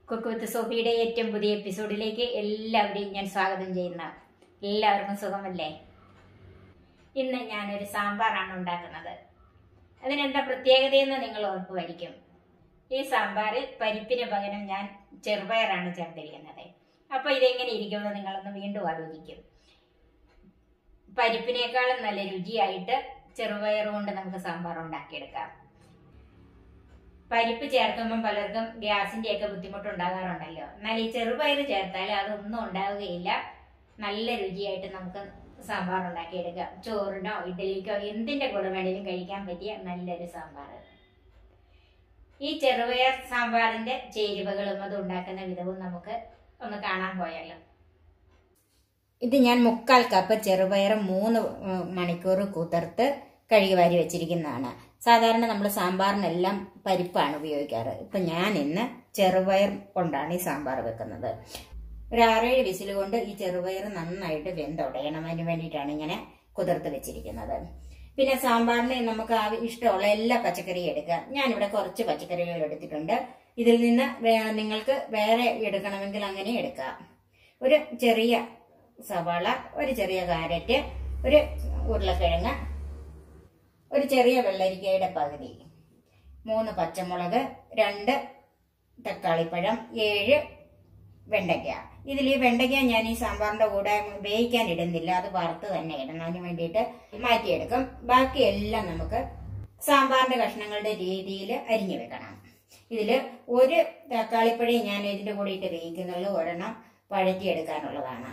Cook with സോഫിയുടെ ഏറ്റവും പുതിയ എപ്പിസോഡിലേക്ക് എല്ലാവരെയും ഞാൻ സ്വാഗതം ചെയ്യുന്ന എല്ലാവർക്കും സുഖമല്ലേ ഇന്ന് ഞാനൊരു സാമ്പാറാണ് ഉണ്ടാക്കുന്നത് അതിനെന്താ പ്രത്യേകതയെന്ന് നിങ്ങൾ ഓർക്കുമായിരിക്കും ഈ സാമ്പാറിൽ പരിപ്പിന് പകരം ഞാൻ ചെറുപയറാണ് ചേർത്തിരിക്കുന്നത് അപ്പോൾ ഇതെങ്ങനെ ഇരിക്കുമെന്ന് നിങ്ങളൊന്ന് വീണ്ടും ആലോചിക്കും പരിപ്പിനേക്കാളും നല്ല രുചിയായിട്ട് ചെറുപയർ കൊണ്ട് നമുക്ക് സാമ്പാർ ഉണ്ടാക്കിയെടുക്കാം പരിപ്പ് ചേർക്കുമ്പം പലർക്കും ഗ്യാസിന്റെ ഒക്കെ ബുദ്ധിമുട്ടുണ്ടാകാറുണ്ടല്ലോ എന്നാൽ ഈ ചെറുപയർ ചേർത്താൽ അതൊന്നും ഉണ്ടാവുകയില്ല നല്ല രുചിയായിട്ട് നമുക്ക് സാമ്പാർ ഉണ്ടാക്കിയെടുക്കാം ചോറിനോ ഇഡ്ഡലിക്കോ എന്തിന്റെ കൂടെ വേണേലും കഴിക്കാൻ പറ്റിയ നല്ലൊരു സാമ്പാർ ഈ ചെറുപയർ സാമ്പാറിന്റെ ചേരുവകളും അത് ഉണ്ടാക്കുന്ന വിധവും നമുക്ക് ഒന്ന് കാണാൻ പോയാലോ ഇത് ഞാൻ മുക്കാൽ കപ്പ് ചെറുപയർ മൂന്ന് മണിക്കൂർ കുതിർത്ത് കഴുകി വാരി വെച്ചിരിക്കുന്നതാണ് സാധാരണ നമ്മൾ സാമ്പാറിനെല്ലാം പരിപ്പാണ് ഉപയോഗിക്കാറ് ഇപ്പം ഞാൻ ഇന്ന് ചെറുപയർ കൊണ്ടാണ് ഈ സാമ്പാർ വെക്കുന്നത് ഒരു ആറേഴ് വിസിൽ കൊണ്ട് ഈ ചെറുപയർ നന്നായിട്ട് വെന്തുടയണം അതിന് വേണ്ടിയിട്ടാണ് ഇങ്ങനെ കുതിർത്ത് വെച്ചിരിക്കുന്നത് പിന്നെ സാമ്പാറിന് നമുക്ക് ആവ- ഇഷ്ടമുള്ള എല്ലാ പച്ചക്കറിയും എടുക്കാം ഞാനിവിടെ കുറച്ച് പച്ചക്കറികൾ എടുത്തിട്ടുണ്ട് ഇതിൽ നിന്ന് വേ- നിങ്ങൾക്ക് വേറെ എടുക്കണമെങ്കിൽ അങ്ങനെ എടുക്കാം ഒരു ചെറിയ സവാള ഒരു ചെറിയ കാരറ്റ് ഒരു ഉരുളക്കിഴങ്ങ് ഒരു ചെറിയ വെള്ളരിക്കയുടെ പകുതി മൂന്ന് പച്ചമുളക് രണ്ട് തക്കാളിപ്പഴം ഏഴ് വെണ്ടയ്ക്ക ഇതിൽ ഈ വെണ്ടയ്ക്ക ഞാൻ ഈ സാമ്പാറിന്റെ കൂടെ വേവിക്കാൻ ഇടുന്നില്ല അത് വറുത്ത് തന്നെ ഇടണം അതിന് വേണ്ടിയിട്ട് മാറ്റിയെടുക്കും ബാക്കി എല്ലാം നമുക്ക് സാമ്പാറിന്റെ കഷ്ണങ്ങളുടെ രീതിയിൽ അരിഞ്ഞു വെക്കണം ഇതിൽ ഒരു തക്കാളിപ്പഴം ഞാൻ ഇതിന്റെ കൂടെ ഇട്ട് വേവിക്കുന്നുള്ളൂ ഒരെണ്ണം വഴറ്റിയെടുക്കാനുള്ളതാണ്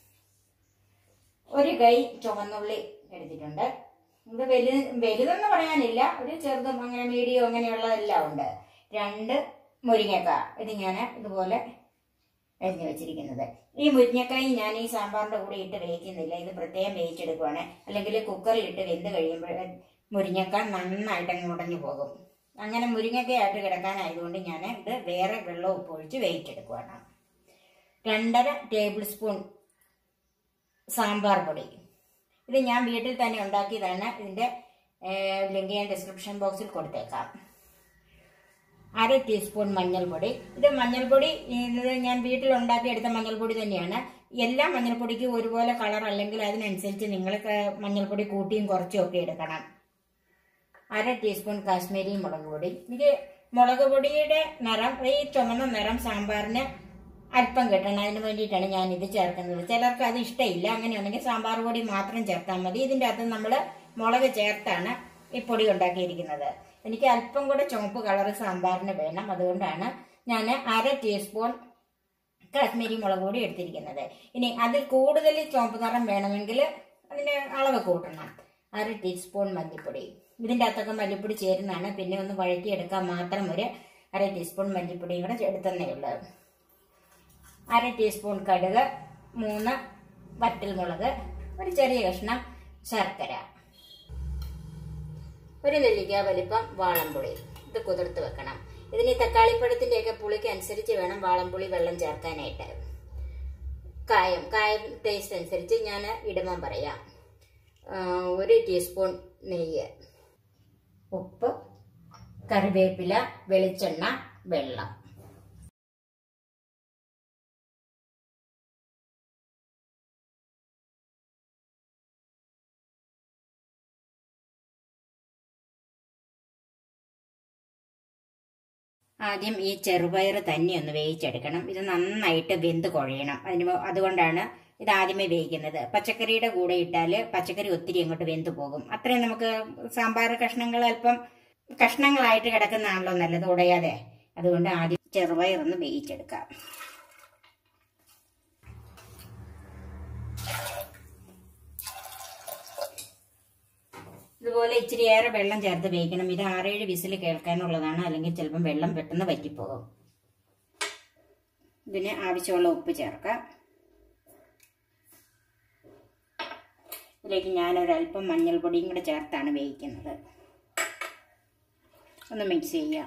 ഒരു കൈ ചുവന്നുള്ളി എടുത്തിട്ടുണ്ട് ഇത് വലു വലുതെന്ന് പറയാനില്ല ഒരു ചെറുതും അങ്ങനെ മീഡിയം അങ്ങനെയുള്ളതെല്ലാം ഉണ്ട് രണ്ട് മുരിങ്ങക്ക ഇത് ഞാൻ ഇതുപോലെ അരിഞ്ഞു വെച്ചിരിക്കുന്നത് ഈ മുരിങ്ങക്കായി ഞാൻ ഈ സാമ്പാറിന്റെ കൂടെ ഇട്ട് വേവിക്കുന്നില്ല ഇത് പ്രത്യേകം വേവിച്ചെടുക്കുവാണ് അല്ലെങ്കിൽ കുക്കറിൽ ഇട്ട് വെന്ത് കഴിയുമ്പോൾ മുരിങ്ങക്ക നന്നായിട്ട് അങ്ങ് ഉടഞ്ഞു പോകും അങ്ങനെ മുരിങ്ങക്കയായിട്ട് കിടക്കാനായതുകൊണ്ട് ഞാൻ ഇത് വേറെ വെള്ളം ഉപ്പ് ഒഴിച്ച് വേവിച്ചെടുക്കുവാണ് രണ്ടര ടേബിൾ സ്പൂൺ സാമ്പാർ പൊടി ഇത് ഞാൻ വീട്ടിൽ തന്നെ ഉണ്ടാക്കിയതാണ് ഇതിന്റെ ഏഹ്, ലിങ്ക് ഞാൻ ഡിസ്ക്രിപ്ഷൻ ബോക്സിൽ കൊടുത്തേക്കാം അര ടീസ്പൂൺ മഞ്ഞൾപ്പൊടി ഇത് മഞ്ഞൾപ്പൊടി ഇത് ഞാൻ വീട്ടിൽ ഉണ്ടാക്കിയെടുത്ത മഞ്ഞൾപ്പൊടി തന്നെയാണ് എല്ലാ മഞ്ഞൾപ്പൊടിക്കും ഒരുപോലെ കളർ അല്ലെങ്കിൽ അതിനനുസരിച്ച് നിങ്ങൾ ക- മഞ്ഞൾപ്പൊടി കൂട്ടിയും കുറച്ചും ഒക്കെ എടുക്കണം അര ടീസ്പൂൺ കാശ്മീരി മുളക് പൊടി എനിക്ക് മുളക് പൊടിയുടെ നിറം ഈ ചുമന്ന നിറം സാമ്പാറിന് അല്പം കിട്ടണം അതിന് വേണ്ടിയിട്ടാണ് ഞാൻ ഇത് ചേർക്കുന്നത് ചിലർക്ക് അത് ഇഷ്ടമില്ല അങ്ങനെയാണെങ്കിൽ സാമ്പാർ പൊടി മാത്രം ചേർത്താൽ മതി ഇതിൻ്റെ അകത്ത് നമ്മൾ മുളക് ചേർത്താണ് ഈ പൊടി ഉണ്ടാക്കിയിരിക്കുന്നത് എനിക്ക് അല്പം കൂടെ ചുവപ്പ് കളർ സാമ്പാറിന് വേണം അതുകൊണ്ടാണ് ഞാൻ അര ടീസ്പൂൺ കാശ്മീരി മുളക് പൊടി എടുത്തിരിക്കുന്നത് ഇനി അതിൽ കൂടുതൽ ചുവപ്പ് നിറം വേണമെങ്കിൽ അതിന് അളവ് കൂട്ടണം അര ടീസ്പൂൺ മല്ലിപ്പൊടി ഇതിൻ്റെ അകത്തൊക്കെ മല്ലിപ്പൊടി ചേരുന്നതാണ് പിന്നെ ഒന്ന് വഴറ്റിയെടുക്കാൻ മാത്രം ഒരു അര ടീസ്പൂൺ മല്ലിപ്പൊടിയും കൂടെ എടുത്തന്നേ ഉള്ളൂ അര ടീസ്പൂൺ കടുക് മൂന്ന് വറ്റൽമുളക് ഒരു ചെറിയ കഷ്ണം ശർക്കര ഒരു നെല്ലിക്ക വലിപ്പം വാളംപുളി ഇത് കുതിർത്ത് വെക്കണം ഇതിന് ഈ തക്കാളിപ്പഴത്തിൻ്റെയൊക്കെ പുളിക്ക് അനുസരിച്ച് വേണം വാളംപുളി വെള്ളം ചേർക്കാനായിട്ട് കായം കായം ടേസ്റ്റ് അനുസരിച്ച് ഞാൻ ഇടുമ്പം പറയാം ആ, ഒരു ടീസ്പൂൺ നെയ്യ് ഉപ്പ് കറിവേപ്പില വെളിച്ചെണ്ണ വെള്ളം ആദ്യം ഈ ചെറുപയർ തന്നെ ഒന്ന് വേവിച്ചെടുക്കണം ഇത് നന്നായിട്ട് വെന്ത് കുഴയണം അതിന് മു- അതുകൊണ്ടാണ് ഇത് ആദ്യമേ വേവിക്കുന്നത് പച്ചക്കറിയുടെ കൂടെ ഇട്ടാൽ പച്ചക്കറി ഒത്തിരി അങ്ങോട്ട് വെന്ത് പോകും അത്രയും നമുക്ക് സാമ്പാർ കഷ്ണങ്ങൾ അല്പം കഷ്ണങ്ങളായിട്ട് കിടക്കുന്നതാണല്ലോ നല്ലത് ഉടയാതെ അതുകൊണ്ട് ആദ്യം ചെറുപയർ ഒന്ന് വേവിച്ചെടുക്കാം ഇതുപോലെ ഇച്ചിരി ഏറെ വെള്ളം ചേർത്ത് വേവിക്കണം ഇത് ആറേഴ് വിസിൽ കേൾക്കാനുള്ളതാണ് അല്ലെങ്കിൽ ചിലപ്പം വെള്ളം പെട്ടെന്ന് വറ്റിപ്പോകും ഇതിന് ആവശ്യമുള്ള ഉപ്പ് ചേർക്കാം ഇതിലേക്ക് ഞാനൊരല്പം മഞ്ഞൾപ്പൊടിയും കൂടെ ചേർത്താണ് വേവിക്കുന്നത് ഒന്ന് മിക്സ് ചെയ്യാം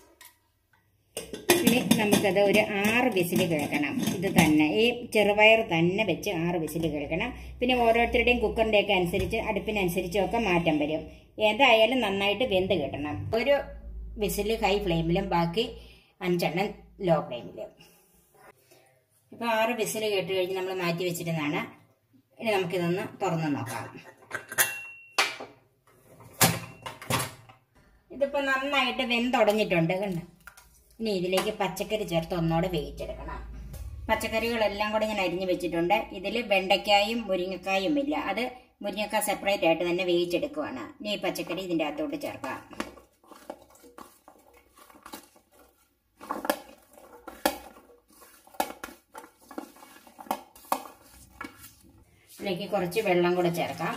ഇനി നമുക്കത് ഒരു ആറ് വിസിൽ കേൾക്കണം ഇത് തന്നെ ഈ ചെറുപയർ തന്നെ വെച്ച് ആറ് വിസിൽ കേൾക്കണം പിന്നെ ഓരോരുത്തരുടെയും കുക്കറിൻ്റെയൊക്കെ അനുസരിച്ച് അടുപ്പിനനുസരിച്ചും ഒക്കെ മാറ്റം വരും ഏതായാലും നന്നായിട്ട് വെന്ത് കിട്ടണം ഒരു വിസിൽ ഹൈ ഫ്ലെയിമിലും ബാക്കി അഞ്ചെണ്ണം ലോ ഫ്ലെയിമിൽ ഇപ്പൊ ആറ് വിസിൽ കേട്ട് കഴിഞ്ഞ് നമ്മൾ മാറ്റി വെച്ചിരുന്നതാണ് ഇനി നമുക്കിതൊന്ന് തുറന്ന് നോക്കാം ഇതിപ്പോ നന്നായിട്ട് വെന്തുടഞ്ഞിട്ടുണ്ട് കണ്ടോ ഇനി ഇതിലേക്ക് പച്ചക്കറി ചേർത്ത് ഒന്നോടെ വേവിച്ചെടുക്കണം പച്ചക്കറികളെല്ലാം കൂടെ ഞാൻ അരിഞ്ഞു വെച്ചിട്ടുണ്ട് ഇതിൽ വെണ്ടയ്ക്കായും മുരിങ്ങക്കായും ഇല്ല അത് മുരിങ്ങക്ക സെപ്പറേറ്റ് ആയിട്ട് തന്നെ വേവിച്ചെടുക്കുവാണ് ഇനി ഈ പച്ചക്കറി ഇതിൻ്റെ അകത്തോട്ട് ചേർക്കാം ഇതിലേക്ക് കുറച്ച് വെള്ളം കൂടെ ചേർക്കാം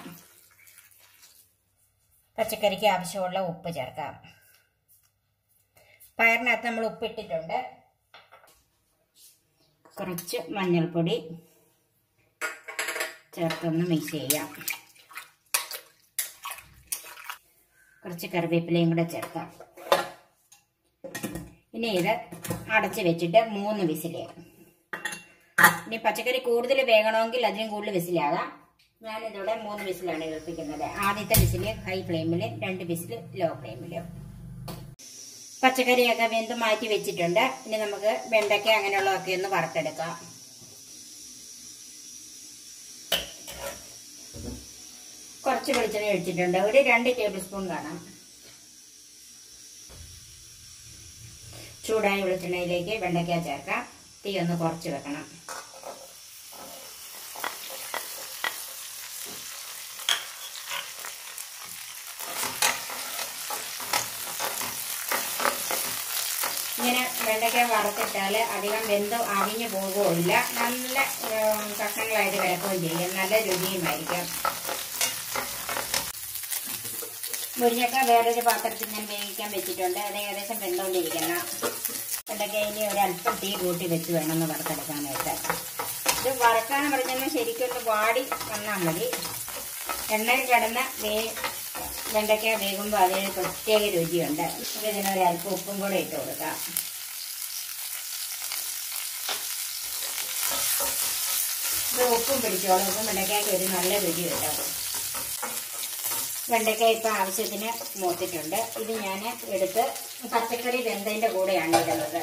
പച്ചക്കറിക്ക് ആവശ്യമുള്ള ഉപ്പ് ചേർക്കാം പയറിനകത്ത് നമ്മൾ ഉപ്പിട്ടിട്ടുണ്ട് കുറച്ച് മഞ്ഞൾപ്പൊടി ചേർത്തൊന്ന് മിക്സ് ചെയ്യാം കുറച്ച് കറിവേപ്പിലയും കൂടെ ചേർക്കാം ഇനി ഇത് അടച്ച് വെച്ചിട്ട് മൂന്ന് വിസിൽ ഇനി പച്ചക്കറി കൂടുതൽ വേകണമെങ്കിൽ അതിനും കൂടുതൽ വിസിലാകാം ഞാനിതോടെ മൂന്ന് വിസിലാണ് കേൾപ്പിക്കുന്നത് ആദ്യത്തെ വിസിൽ ഹൈ ഫ്ലെയിമിൽ രണ്ട് വിസിൽ ലോ ഫ്ലെയിമിൽ പച്ചക്കറിയൊക്കെ വെന്ത് മാറ്റി വെച്ചിട്ടുണ്ട് ഇനി നമുക്ക് വെണ്ടയ്ക്ക അങ്ങനെയുള്ളതൊക്കെ ഒന്ന് വറുത്തെടുക്കാം കുറച്ച് വെളിച്ചെണ്ണ ഒഴിച്ചിട്ടുണ്ട് ഒരു രണ്ട് ടേബിൾ സ്പൂൺ കാണാം ചൂടായ വെളിച്ചെണ്ണയിലേക്ക് വെണ്ടയ്ക്ക ചേർക്കാം തീ ഒന്ന് കുറച്ച് വെക്കണം ഇങ്ങനെ വെണ്ടയ്ക്ക വറുത്തിട്ടാൽ അധികം വെന്ത് അവിഞ്ഞു പോകുകയില്ല നല്ല ഏം, കഷ്ണങ്ങളായിട്ട് കിടക്കുകയും ചെയ്യും നല്ല രുചിയുമായിരിക്കും മുരിങ്ങക്ക വേറൊരു പാത്രത്തിൽ ഞാൻ വേവിക്കാൻ വെച്ചിട്ടുണ്ട് അത് ഏകദേശം വെന്തുകൊണ്ടിരിക്കുന്ന വെണ്ടയ്ക്ക ഇനി ഒരല്പം തീ കൂട്ടി വെച്ച് വേണം ഒന്ന് വറുത്തെടുക്കാനായിട്ട് ഇത് വറക്കാൻ പറഞ്ഞാൽ ശരിക്കും ഒന്ന് വാടി വന്നാൽ മതി എണ്ണയിൽ കിടന്ന് വേ വെണ്ടയ്ക്ക വേകുമ്പോൾ അതിന് പ്രത്യേക രുചിയുണ്ട് നമുക്ക് ഇതിനൊരു അല്പം ഉപ്പും കൂടെ ഇട്ട് കൊടുക്കാം ഇത് ഉപ്പും പിടിച്ചോളും ഉപ്പും വെണ്ടയ്ക്കയ്ക്ക് ഒരു നല്ല രുചി കിട്ടും വെണ്ടയ്ക്ക ഇപ്പം ആവശ്യത്തിന് മൂത്തിട്ടുണ്ട് ഇത് ഞാൻ എടുത്ത് പച്ചക്കറി വെന്തതിൻ്റെ കൂടെയാണ് ഇടുന്നത്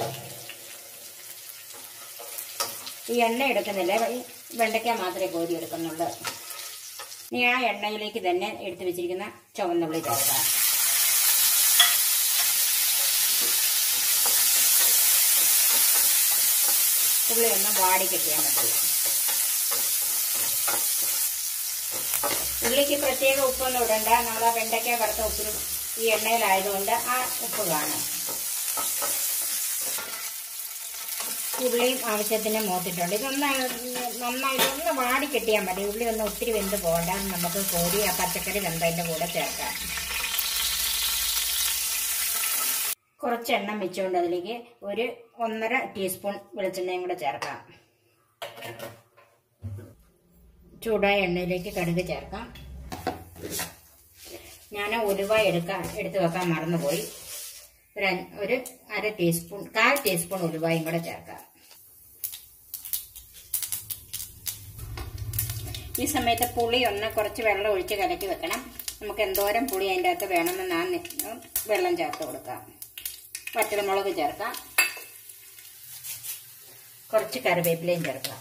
ഈ എണ്ണ എടുക്കുന്നില്ല ഈ വെണ്ടയ്ക്ക മാത്രമേ കോരി എടുക്കുന്നുള്ളൂ ഇനി ആ എണ്ണയിലേക്ക് തന്നെ എടുത്തു വെച്ചിരിക്കുന്ന ചുവന്നുള്ളി ചേർക്കാം ഉള്ളി ഒന്ന് വാടി കിട്ടിയാൽ മതി ഉള്ളിക്ക് പ്രത്യേക ഉപ്പൊന്നും ഇടണ്ട നമ്മൾ ആ വെണ്ടയ്ക്ക വറുത്ത ഉപ്പിനും ഈ എണ്ണയിലായതുകൊണ്ട് ആ ഉപ്പ് കാണും ഉള്ളിയും ആവശ്യത്തിന് മൂത്തിട്ടുണ്ട് ഇതൊന്ന് നന്നായിട്ട് ഒന്ന് വാടി കിട്ടിയാൽ മതി ഉള്ളി ഒന്ന് ഒത്തിരി വെന്ത് പോകണ്ട നമുക്ക് കോരി ആ പച്ചക്കറി വെന്തതിൻ്റെ കൂടെ ചേർക്കാം കുറച്ച് എണ്ണം വെച്ചുകൊണ്ട് അതിലേക്ക് ഒരു ഒന്നര ടീസ്പൂൺ വെളിച്ചെണ്ണയും കൂടെ ചേർക്കാം ചൂടായ എണ്ണയിലേക്ക് കടുക് ചേർക്കാം ഞാൻ ഉലുവ എടുക്കാൻ എടുത്തു വെക്കാൻ മറന്നുപോയി ഒരു അഞ്ച്- ഒരു അര ടീസ്പൂൺ കാൽ ടീസ്പൂൺ ഉലുവയും കൂടെ ചേർക്കാം ഈ സമയത്ത് പുളി ഒന്ന് കുറച്ച് വെള്ളം ഒഴിച്ച് കലക്കി വെക്കണം നമുക്ക് എന്തോരം പുളി അതിൻ്റെ അകത്ത് വേണമെന്ന് ആ നി- വെള്ളം ചേർത്ത് കൊടുക്കാം വറ്റൽമുളക് ചേർക്കാം കുറച്ച് കറിവേപ്പിലയും ചേർക്കാം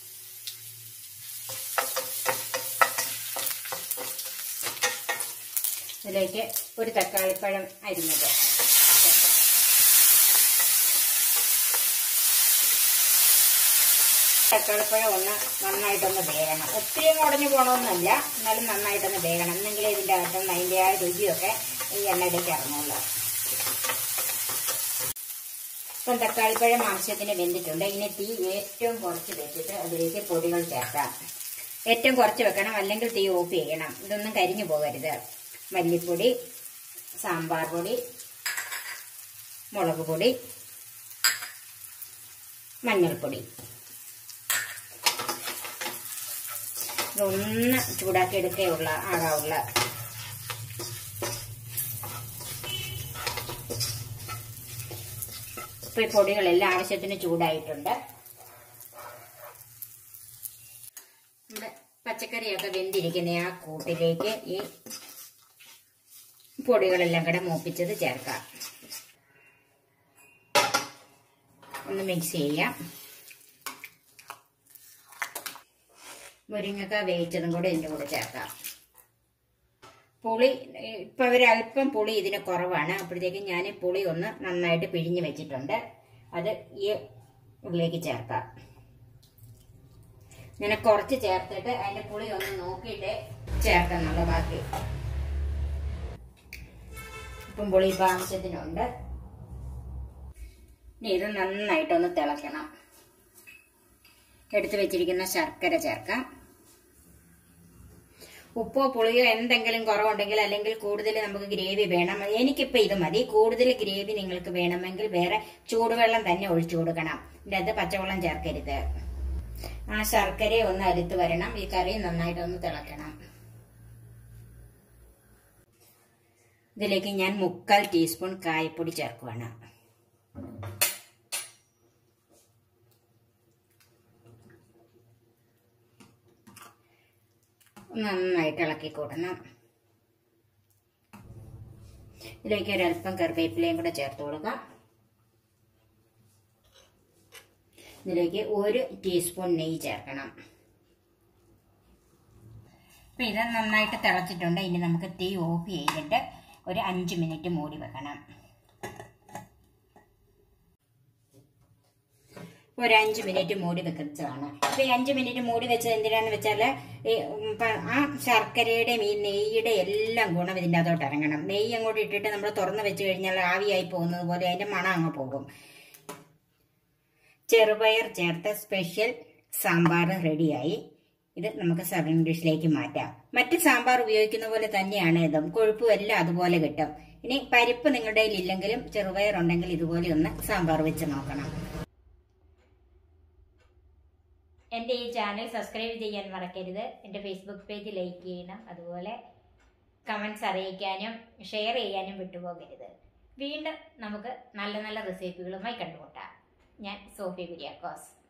ഇതിലേക്ക് ഒരു തക്കാളിപ്പഴം അരിഞ്ഞത് ചേർക്കാം. തക്കാളിപ്പഴം ഒന്ന് നന്നായിട്ടൊന്ന് വേകണം ഒത്തിരി അങ്ങ് ഉടഞ്ഞു പോകണമെന്നല്ല എന്നാലും നന്നായിട്ടൊന്ന് വേകണം എന്നെങ്കിലേ ഇതിൻ്റെ അകത്തുനിന്ന് അതിൻ്റെ ആ രുചിയൊക്കെ ഈ എണ്ണയിലേക്ക് ഇറങ്ങുള്ളൂ ഇപ്പം തക്കാളിപ്പഴം ആവശ്യത്തിന് വെന്തിട്ടുണ്ട് ഇനി തീ ഏറ്റവും കുറച്ച് വെച്ചിട്ട് അതിലേക്ക് പൊടികൾ ചേർക്കാം ഏറ്റവും കുറച്ച് വെക്കണം അല്ലെങ്കിൽ തീ ഓഫ് ചെയ്യണം ഇതൊന്നും കരിഞ്ഞു പോകരുത് മല്ലിപ്പൊടി സാമ്പാർ പൊടി മുളക് പൊടി മഞ്ഞൾപ്പൊടി ഇതൊന്ന് ചൂടാക്കി എടുക്കുകയുള്ള ആകാവുള്ള ഇപ്പൊ ഈ പൊടികളെല്ലാം ആവശ്യത്തിന് ചൂടായിട്ടുണ്ട് നമ്മുടെ പച്ചക്കറിയൊക്കെ വെന്തിരിക്കുന്ന ആ കൂട്ടിലേക്ക് ഈ പൊടികളെല്ലാം കൂടെ മൂപ്പിച്ചത് ചേർക്കാം ഒന്ന് മിക്സ് ചെയ്യാം മുരിങ്ങക്ക വേവിച്ചതും കൂടെ ഇതിൻ്റെ കൂടെ ചേർക്കാം പുളി ഇപ്പം ഒരല്പം പുളി ഇതിന് കുറവാണ് അപ്പോഴത്തേക്കും ഞാൻ പുളി ഒന്ന് നന്നായിട്ട് പിഴിഞ്ഞ് വെച്ചിട്ടുണ്ട് അത് ഈ ഉള്ളിലേക്ക് ചേർക്കാം ഇങ്ങനെ കുറച്ച് ചേർത്തിട്ട് അതിൻ്റെ പുളി ഒന്ന് നോക്കിയിട്ട് ചേർക്കുന്നുള്ളൂ ബാക്കി ഇപ്പം പുളി ഇപ്പം ആവശ്യത്തിനുണ്ട് ഇനി ഇത് നന്നായിട്ടൊന്ന് തിളക്കണം എടുത്തു വെച്ചിരിക്കുന്ന ശർക്കര ചേർക്കാം ഉപ്പോ പുളിയോ എന്തെങ്കിലും കുറവുണ്ടെങ്കിൽ അല്ലെങ്കിൽ കൂടുതൽ നമുക്ക് ഗ്രേവി വേണം എനിക്കിപ്പോൾ ഇത് മതി കൂടുതൽ ഗ്രേവി നിങ്ങൾക്ക് വേണമെങ്കിൽ വേറെ ചൂടുവെള്ളം തന്നെ ഒഴിച്ചു കൊടുക്കണം ഇതിൻ്റെ അകത്ത് പച്ചവെള്ളം ചേർക്കരുത് ആ ശർക്കര ഒന്ന് അരുത്ത് വരണം ഈ കറി നന്നായിട്ടൊന്ന് തിളക്കണം ഇതിലേക്ക് ഞാൻ മുക്കാൽ ടീസ്പൂൺ കായപ്പൊടി ചേർക്കുവാണ് നന്നായിട്ട് ഇളക്കി കൂട്ടണം ഇതിലേക്ക് ഒരല്പം കറിവേപ്പിലയും കൂടെ ചേർത്ത് കൊടുക്കാം ഇതിലേക്ക് ഒരു ടീസ്പൂൺ നെയ്യ് ചേർക്കണം അപ്പം ഇത് നന്നായിട്ട് തിളച്ചിട്ടുണ്ട് ഇനി നമുക്ക് തീ ഓഫ് ചെയ്തിട്ട് ഒരു അഞ്ച് മിനിറ്റ് മൂടി വെക്കണം ഒരു അഞ്ച് മിനിറ്റ് മൂടി വെക്കുന്നതാണ് അപ്പൊ ഈ അഞ്ച് മിനിറ്റ് മൂടി വെച്ചത് എന്തിനാന്ന് വെച്ചാൽ ഈ ഉം, പ- ആ ശർക്കരയുടെയും ഈ നെയ്യുടെ എല്ലാം ഗുണം ഇതിൻ്റെ അകത്തോട്ട് ഇറങ്ങണം നെയ്യ് അങ്ങോട്ട് ഇട്ടിട്ട് നമ്മൾ തുറന്ന് വെച്ച് കഴിഞ്ഞാൽ ആവിയായി പോകുന്നത് പോലെ അതിന്റെ മണം അങ്ങ് പോകും ചെറുപയർ ചേർത്ത സ്പെഷ്യൽ സാമ്പാർ റെഡിയായി ഇത് നമുക്ക് സർവിംഗ് ഡിഷിലേക്ക് മാറ്റാം മറ്റ് സാമ്പാർ ഉപയോഗിക്കുന്ന പോലെ തന്നെയാണ് ഇതും കൊഴുപ്പും എല്ലാം അതുപോലെ കിട്ടും ഇനി പരിപ്പ് നിങ്ങളുടെ കയ്യിൽ ഇല്ലെങ്കിലും ചെറുപയർ ഉണ്ടെങ്കിൽ ഇതുപോലെ ഒന്ന് സാമ്പാർ വെച്ച് നോക്കണം എൻ്റെ ഈ ചാനൽ സബ്സ്ക്രൈബ് ചെയ്യാൻ മറക്കരുത് എൻ്റെ ഫേസ്ബുക്ക് പേജ് ലൈക്ക് ചെയ്യണം അതുപോലെ കമൻസ് അറിയിക്കാനും ഷെയർ ചെയ്യാനും വിട്ടുപോകരുത് വീണ്ടും നമുക്ക് നല്ല നല്ല റെസിപ്പികളുമായി കണ്ടുമുട്ടാം ഞാൻ സോഫി കുര്യാക്കോസ്